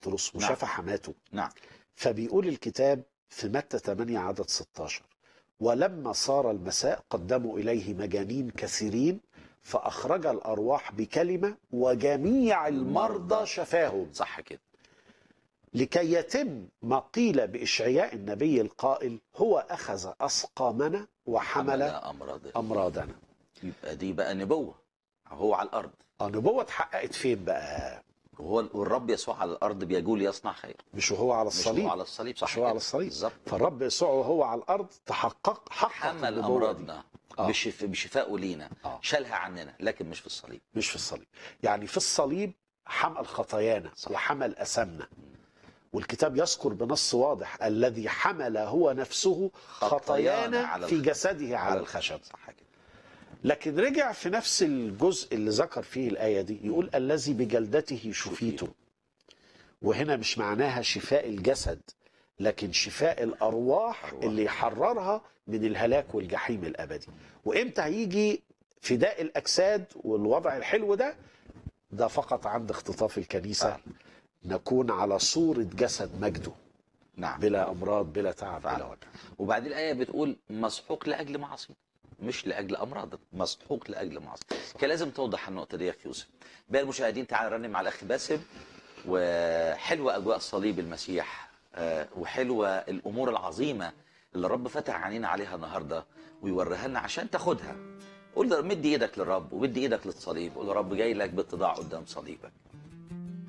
بطرس نعم. وشاف حماته نعم فبيقول الكتاب في متى 8 عدد 16 ولما صار المساء قدموا إليه مجانين كثيرين فأخرج الأرواح بكلمة وجميع المرضى شفاهم صح كده لكي يتم ما قيل بإشعياء النبي القائل هو أخذ أسقامنا وحمل امراض أمراضنا يبقى دي بقى نبوه هو على الارض النبوة اتحققت فين بقى وهو والرب يسوع على الارض بيجول يصنع خير مش وهو على مش الصليب هو على الصليب صح مش هو على كده. الصليب. بالظبط فالرب يسوع وهو على الأرض تحقق حقق حمل النبوة دي. امراضنا آه. بشف... بشفائه لينا آه. شالها عننا لكن مش في الصليب مش في الصليب يعني في الصليب حمل خطايانا صح. وحمل أسمنا والكتاب يذكر بنص واضح الذي حمل هو نفسه خطايانا خطايانا على في الخ- جسده على الخشب صح كده لكن رجع في نفس الجزء اللي ذكر فيه الآية دي يقول الذي بجلدته شفيته وهنا مش معناها شفاء الجسد لكن شفاء الأرواح أرواح. اللي يحررها من الهلاك والجحيم الأبدي وإمتى هيجي فداء الأجساد والوضع الحلو ده ده فقط عند اختطاف الكنيسة آه. نكون على صورة جسد مجده نعم بلا أمراض بلا تعب فعلا. بلا وجع وبعدين الآية بتقول مسحوق لأجل معاصينا مش لأجل أمراض مسحوق لأجل معاصي كان لازم توضح النقطة دي يا أخي يوسف بقى المشاهدين تعال نرنم على الأخ باسم وحلوة أجواء صليب المسيح آه، وحلوة الأمور العظيمة اللي الرب فتح عينينا عليها النهاردة ويوريها لنا عشان تاخدها قول له مد ايدك للرب ومد ايدك للصليب قول له رب جاي لك باتضاع قدام صليبك